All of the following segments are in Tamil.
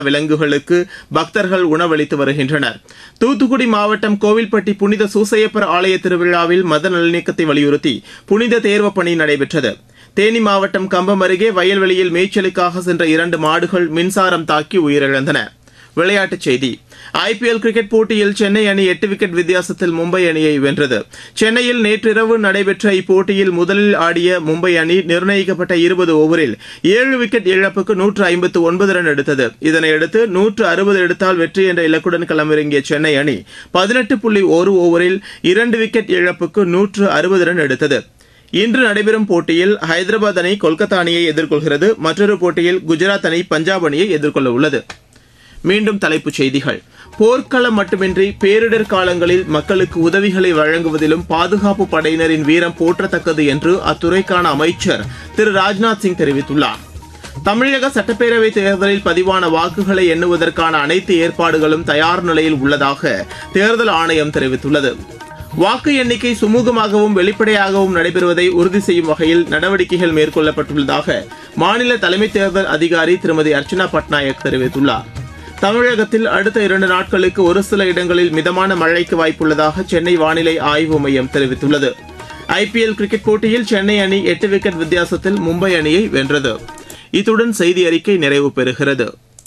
விலங்குகளுக்கு பக்தர்கள் உணவளித்து வருகின்றனர் தூத்துக்குடி மாவட்டம் கோவில்பட்டி புனித சூசையப்பர் ஆலய திருவிழாவில் மத நல்லிணக்கத்தை வலியுறுத்தி புனித தேர்வு பணி நடைபெற்றது தேனி மாவட்டம் கம்பம் அருகே வயல்வெளியில் மேய்ச்சலுக்காக சென்ற இரண்டு மாடுகள் மின்சாரம் தாக்கி உயிரிழந்தன விளையாட்டுச் செய்தி ஐபிஎல் கிரிக்கெட் போட்டியில் சென்னை அணி எட்டு விக்கெட் வித்தியாசத்தில் மும்பை அணியை வென்றது சென்னையில் நேற்றிரவு நடைபெற்ற இப்போட்டியில் முதலில் ஆடிய மும்பை அணி நிர்ணயிக்கப்பட்ட இருபது ஓவரில் ஏழு விக்கெட் இழப்புக்கு நூற்று ஐம்பத்து ஒன்பது ரன் எடுத்தது இதனையடுத்து நூற்று அறுபது எடுத்தால் வெற்றி என்ற இலக்குடன் களமிறங்கிய சென்னை அணி பதினெட்டு புள்ளி ஒரு ஓவரில் இரண்டு விக்கெட் இழப்புக்கு நூற்று அறுபது ரன் எடுத்தது இன்று நடைபெறும் போட்டியில் ஹைதராபாத் அணி கொல்கத்தா அணியை எதிர்கொள்கிறது மற்றொரு போட்டியில் குஜராத் அணி பஞ்சாப் அணியை எதிர்கொள்ள உள்ளது மீண்டும் தலைப்புச் செய்திகள் போர்க்களம் மட்டுமின்றி பேரிடர் காலங்களில் மக்களுக்கு உதவிகளை வழங்குவதிலும் பாதுகாப்பு படையினரின் வீரம் போற்றத்தக்கது என்று அத்துறைக்கான அமைச்சர் திரு ராஜ்நாத் சிங் தெரிவித்துள்ளார் தமிழக சட்டப்பேரவைத் தேர்தலில் பதிவான வாக்குகளை எண்ணுவதற்கான அனைத்து ஏற்பாடுகளும் தயார் நிலையில் உள்ளதாக தேர்தல் ஆணையம் தெரிவித்துள்ளது வாக்கு எண்ணிக்கை சுமூகமாகவும் வெளிப்படையாகவும் நடைபெறுவதை உறுதி செய்யும் வகையில் நடவடிக்கைகள் மேற்கொள்ளப்பட்டுள்ளதாக மாநில தலைமை தேர்தல் அதிகாரி திருமதி அர்ச்சனா பட்நாயக் தெரிவித்துள்ளார் தமிழகத்தில் அடுத்த இரண்டு நாட்களுக்கு ஒரு சில இடங்களில் மிதமான மழைக்கு வாய்ப்புள்ளதாக சென்னை வானிலை ஆய்வு மையம் தெரிவித்துள்ளது ஐபிஎல் கிரிக்கெட் போட்டியில் சென்னை அணி எட்டு விக்கெட் வித்தியாசத்தில் மும்பை அணியை வென்றது இத்துடன் செய்தி அறிக்கை நிறைவு பெறுகிறது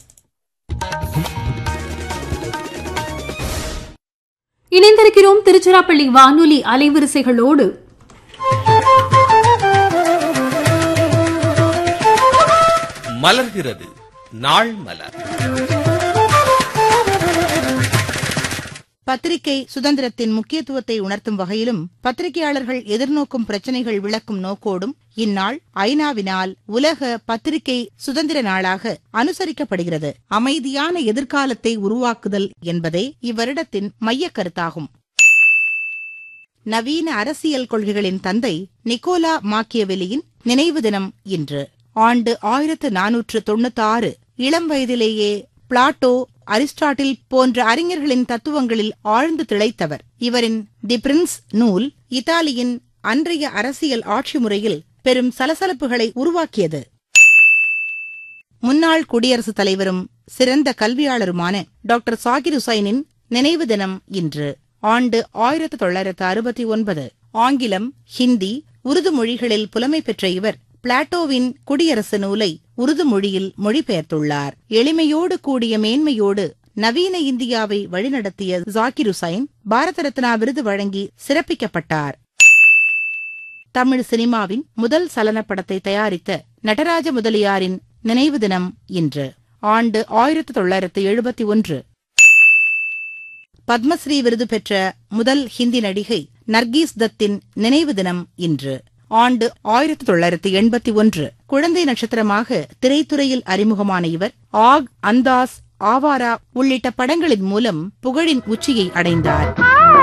இணைந்திருக்கிறோம் திருச்சிராப்பள்ளி வானொலி அலைவரிசைகளோடு மலர்கிறது நாள் மலர் பத்திரிகை சுதந்திரத்தின் முக்கியத்துவத்தை உணர்த்தும் வகையிலும் பத்திரிகையாளர்கள் எதிர்நோக்கும் பிரச்சினைகள் விளக்கும் நோக்கோடும் இந்நாள் ஐநாவினால் உலக பத்திரிகை சுதந்திர நாளாக அனுசரிக்கப்படுகிறது அமைதியான எதிர்காலத்தை உருவாக்குதல் என்பதே இவ்வருடத்தின் மையக் கருத்தாகும் நவீன அரசியல் கொள்கைகளின் தந்தை நிக்கோலா மாக்கியவெலியின் நினைவு தினம் இன்று ஆண்டு ஆயிரத்து நானூற்று தொண்ணூத்தாறு இளம் வயதிலேயே பிளாட்டோ அரிஸ்டாட்டில் போன்ற அறிஞர்களின் தத்துவங்களில் ஆழ்ந்து திளைத்தவர் இவரின் தி பிரின்ஸ் நூல் இத்தாலியின் அன்றைய அரசியல் ஆட்சி முறையில் பெரும் சலசலப்புகளை உருவாக்கியது முன்னாள் குடியரசுத் தலைவரும் சிறந்த கல்வியாளருமான டாக்டர் சாகிர் ஹுசைனின் நினைவு தினம் இன்று ஆண்டு ஆயிரத்து தொள்ளாயிரத்து அறுபத்தி ஒன்பது ஆங்கிலம் ஹிந்தி உருது மொழிகளில் புலமை பெற்ற இவர் பிளாட்டோவின் குடியரசு நூலை உருது மொழியில் மொழிபெயர்த்துள்ளார் எளிமையோடு கூடிய மேன்மையோடு நவீன இந்தியாவை வழிநடத்திய ஜாகிர் ஹுசைன் பாரத ரத்னா விருது வழங்கி சிறப்பிக்கப்பட்டார் தமிழ் சினிமாவின் முதல் சலன படத்தை தயாரித்த நடராஜ முதலியாரின் நினைவு தினம் இன்று ஆண்டு ஆயிரத்து தொள்ளாயிரத்து எழுபத்தி ஒன்று பத்மஸ்ரீ விருது பெற்ற முதல் ஹிந்தி நடிகை நர்கீஸ் தத்தின் நினைவு தினம் இன்று ஆண்டு ஆயிரத்தி தொள்ளாயிரத்தி எண்பத்தி ஒன்று குழந்தை நட்சத்திரமாக திரைத்துறையில் அறிமுகமான இவர் ஆக் அந்தாஸ் ஆவாரா உள்ளிட்ட படங்களின் மூலம் புகழின் உச்சியை அடைந்தார்